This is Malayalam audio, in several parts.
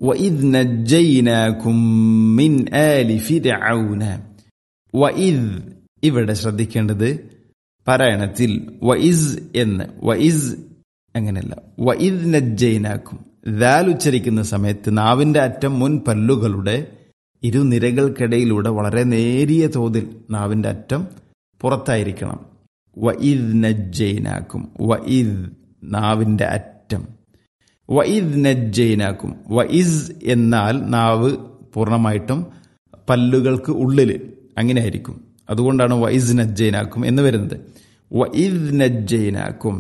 വഇദ് നജ്ജൈനാകും മിൻ ആലി ഫിർഔന വഇദ് ഇവിടെ ശ്രദ്ധിക്കേണ്ടത് പാരായണത്തിൽ വഇസ് എന്ന് വഇസ് അങ്ങനെയല്ല വഇദ് നജ്ജൈനാക്കും ദാൽ ഉച്ചരിക്കുന്ന സമയത്ത് നാവിന്റെ അറ്റം മുൻ പല്ലുകളുടെ ഇരുനിരകൾക്കിടയിലൂടെ വളരെ നേരിയ തോതിൽ നാവിന്റെ അറ്റം പുറത്തായിരിക്കണം വഇദ് നജ്ജൈനാക്കും വഇദ് നാവിന്റെ അറ്റം വഇദ് നജ്ജൈനാക്കും വഇസ് എന്നാൽ നാവ് പൂർണ്ണമായിട്ടും പല്ലുകൾക്ക് ഉള്ളിൽ അങ്ങനെയായിരിക്കും അതുകൊണ്ടാണ് വൈസ് നജ്ജൈനാക്കും എന്ന് വരുന്നത് വഇദ് നജ്ജൈനാക്കും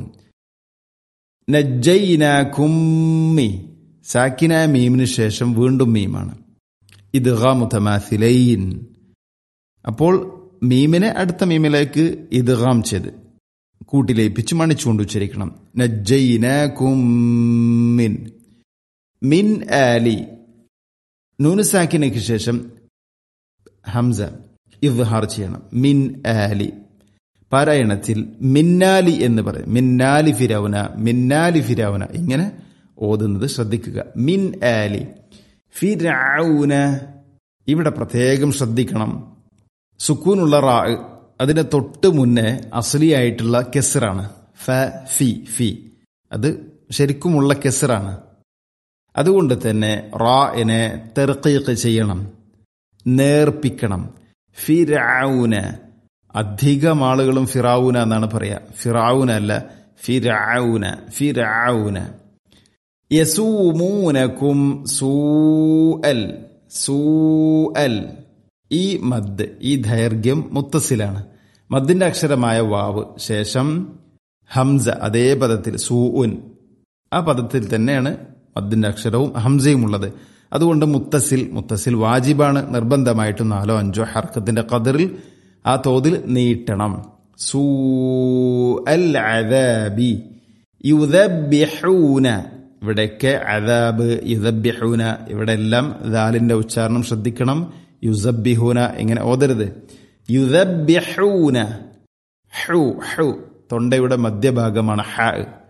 നജ്ജൈനാക്കുമ്മി സാക്കിന മീമിന് ശേഷം വീണ്ടും മീമാണ് ഇത് മുതമാസിലൈൻ അപ്പോൾ മീമിനെ അടുത്ത മീമിലേക്ക് ഇദ്ഗാം ചെയ്ത് കൂട്ടിലേപ്പിച്ച് മണിച്ചുകൊണ്ട് ഉച്ചരിക്കണം നജ്ജൈനാക്കുമ്മിൻ മിൻ ആലി നൂനുസാക്കിനയ്ക്ക് ശേഷം ഹംസ ഇദ്ഹാർ ചെയ്യണം മിൻ ആലി പാരായണത്തിൽ മിന്നാലി എന്ന് പറയും മിന്നാലി ഫിരൗന മിന്നാലി ഫിരൗന ഇങ്ങനെ ഓതുന്നത് ശ്രദ്ധിക്കുക മിൻ ആലി ഫിരൗന ഇവിടെ പ്രത്യേകം ശ്രദ്ധിക്കണം സുക്കൂനുള്ള റാ അതിന്റെ തൊട്ട് മുന്നേ അസലിയായിട്ടുള്ള കെസറാണ് ഫ ഫി ഫി അത് ശരിക്കുമുള്ള കെസറാണ് അതുകൊണ്ട് തന്നെ റാഇനെ തെർക്കീക്ക് ചെയ്യണം നേർപ്പിക്കണം ഫിരൗന അധികം ആളുകളും ഫിറാവുന എന്നാണ് പറയാ ഫിറാവുന അല്ല ഫിരൗന ഫിരൗന യസൂമൂനക്കും സൂഅൽ സൂഅൽ ഈ മദ് ഈ ദൈർഘ്യം മുത്തസിലാണ് മദ്ദിന്റെ അക്ഷരമായ വാവ് ശേഷം ഹംസ അതേ പദത്തിൽ സൂഉൻ ആ പദത്തിൽ തന്നെയാണ് മദ്ദിന്റെ അക്ഷരവും ഹംസയും ഉള്ളത് അതുകൊണ്ട് മുത്തസിൽ മുത്തസിൽ വാജിബാണ് നിർബന്ധമായിട്ടും നാലോ അഞ്ചോ ഹർക്കത്തിന്റെ കതിറിൽ ആ തോതിൽ നീട്ടണം സൂ അൽ അദാബി യുദബ്യഹൂന ഇവിടെയൊക്കെ അദാബ് യുദബ്യഹൂന ഇവിടെ എല്ലാം ദാലിന്റെ ഉച്ചാരണം ശ്രദ്ധിക്കണം യുസബ്ബിഹൂന ഇങ്ങനെ ഓതരുത് യുദബ്യഹൂന ഹു ഹു തൊണ്ടയുടെ മധ്യഭാഗമാണ് ഹ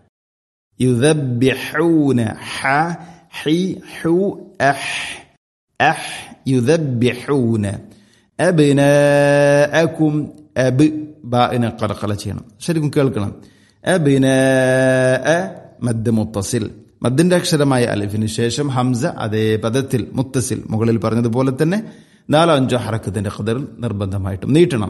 യുദബ്യഹൂന ഹ ഹി ഹു അഹ് അഹ് യുദബ്യഹൂന അബ്നാഅകും അബ് ബാഇനെ ഖലഖല ചെയ്യണം ശരിക്കും കേൾക്കണം അബ്നാഅ മദ് മുത്തസിൽ മദ്ദിന്റെ അക്ഷരമായ അലിഫിന് ശേഷം ഹംസ അതേ പദത്തിൽ മുത്തസിൽ മുകളിൽ പറഞ്ഞതുപോലെ തന്നെ നാലോ അഞ്ചോ ഹറക്കത്തിന്റെ ഖദറിൽ നിർബന്ധമായിട്ടും നീട്ടണം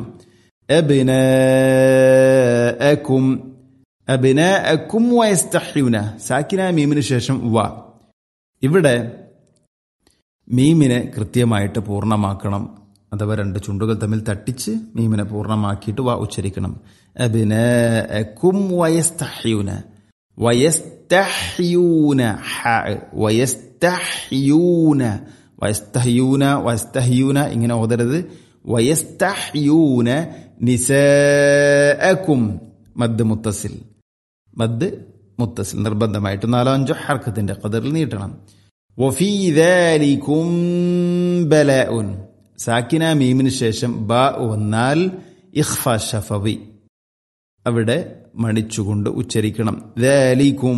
അബ്നാഅകും അബ്നാഅകും വയസ്തഹ്യൂന സാക്കിന മീമിന് ശേഷം വ ഇവിടെ മീമിനെ കൃത്യമായിട്ട് പൂർണ്ണമാക്കണം അഥവാ രണ്ട് ചുണ്ടുകൾ തമ്മിൽ തട്ടിച്ച് മീമിനെ പൂർണ്ണമാക്കിയിട്ട് വാ ഉച്ചരിക്കണം അബിനും വയസ്തഹ്യൂന വയസ്തഹ്യൂന വയസ്തഹ്യൂന വയസ്തഹ്യൂന വയസ്തഹ്യൂന ഇങ്ങനെ ഓതരുത് വയസ്തഹ്യൂന നിസഅകും മദ് മുത്തസിൽ മദ് മുത്തസിൽ നിർബന്ധമായിട്ട് നാലോ അഞ്ചോ ഹർക്കത്തിന്റെ കതിറിൽ നീട്ടണം വഫീ ذلكم بلاء സാക്കിന മീമിന് ശേഷം ബ വന്നാൽ ഇഖ്ഫ ഷഫവി അവിടെ മണിച്ചുകൊണ്ട് ഉച്ചരിക്കണം ذلكم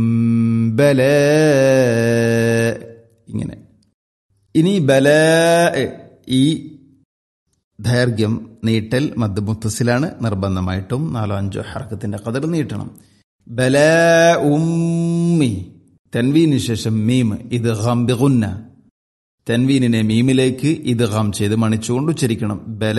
بلاء ഇങ്ങനെ ഇനി ബല ഈ ദൈർഘ്യം നീട്ടൽ മദ് മുത്തസിലാണ് നിർബന്ധമായിട്ടും നാലോ അഞ്ചോ ഹർക്കത്തിന്റെ കതിർ നീട്ടണം ബല ഉമ്മി തൻവീന് ശേഷം മീം ഇത് ഗംബിഗുന്ന തൻവീനിനെ മീമിലേക്ക് ഇത് ഗം ചെയ്ത് മണിച്ചുകൊണ്ട് ഉച്ചരിക്കണം ബല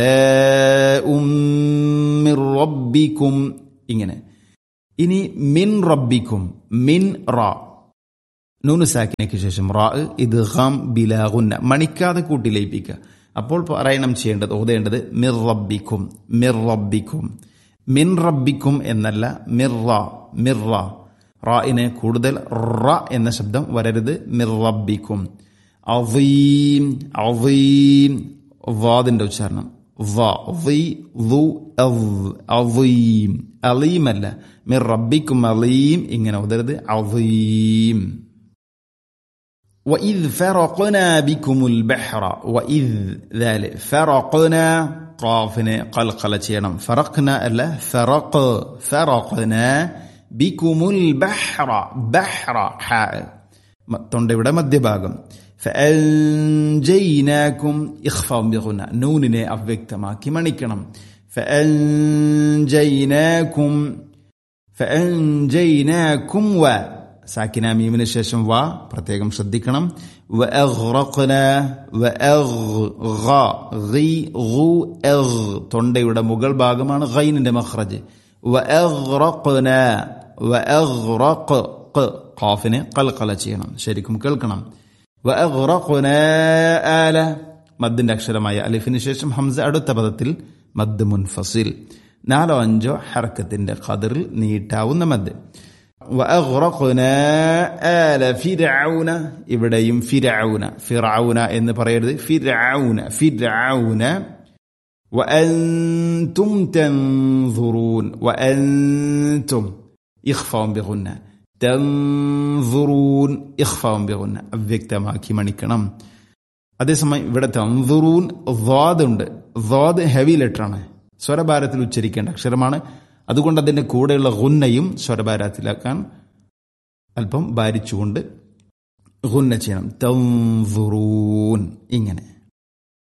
റബ്ബിക്കും ഇങ്ങനെ ഇനി മിൻ റബ്ബിക്കും മിൻ റാ നൂന് സാക്കിനയ്ക്ക് ശേഷം റാ ഇത് ഗം ബിലാഗുന്ന മണിക്കാതെ കൂട്ടി ലയിപ്പിക്കുക അപ്പോൾ പാരായണം ചെയ്യേണ്ടത് ഓതേണ്ടത് മിർ റബ്ബിക്കും മിർ റബ്ബിക്കും മിൻ റബ്ബിക്കും എന്നല്ല മിർറ മിർറ റായിനെ കൂടുതൽ റ എന്ന ശബ്ദം വരരുത് മിർ റബ്ബിക്കും അവീം അവീം വാദിന്റെ ഉച്ചാരണം അവീം അലീം അല്ല മിർ റബ്ബിക്കും അലീം ഇങ്ങനെ ഉതരുത് അവീം وإذ فرقنا بكم البحر وإذ ذلك فرقنا قافنا قلقلة ചെയ്യണം فرقنا അല്ല فرق فرقنا بكم البحر بحر حاء മ- തൊണ്ടയുടെ മധ്യഭാഗം ഫഅൻജയ്നാകും ഇഖ്ഫാഉം ബിഗുന്ന നൂനിനെ അവ്യക്തമാക്കി മണിക്കണം ഫഅൻജയ്നാകും ഫഅൻജയ്നാകും വ സാക്കിന മീമിന് ശേഷം വ പ്രത്യേകം ശ്രദ്ധിക്കണം വഅഗ്റഖ്ന വഅഗ് ഗ ഗി ഗു അഗ് തൊണ്ടയുടെ മുകൾ ഭാഗമാണ് ഗൈനിന്റെ മഖ്റജ് വഅഗ്റഖ്ന വഅഗ്റഖ് ഖ ഖാഫിനെ ഖൽഖല ചെയ്യണം ശരിക്കും കേൾക്കണം വഅഗ്റഖ്ന ആല മദ്ദിന്റെ അക്ഷരമായ അലിഫിന് ശേഷം ഹംസ അടുത്ത പദത്തിൽ മദ് മുൻഫസിൽ നാലോ അഞ്ചോ ഹർക്കത്തിന്റെ ഖദറിൽ നീട്ടാവുന്ന മദ് وأغرقنا آل فرعون ഇവിടെയും ഫിരൗന ഫിറൗന എന്ന് പറയരുത് ഫിരൗന ഫിരൗന وأنتم تنظرون وأنتم إخفاء بغنة تنظرون إخفاء بغنة അവ്യക്തമാക്കി മണിക്കണം അതേസമയം ഇവിടെ തൻസുറൂൻ ദ്വാദ് ഉണ്ട് ദ്വാദ് ഹെവി ലെറ്റർ ആണ് സ്വരഭാരത്തിൽ ഉച്ചരിക്കേണ്ട അക്ഷരമാണ് അതുകൊണ്ട് അതിന്റെ കൂടെയുള്ള ഗുന്നയും സ്വരഭാരത്തിലാക്കാൻ അല്പം ഭാരിച്ചുകൊണ്ട് ഗുന്ന ചെയ്യണം തൻസുറൂൻ ഇങ്ങനെ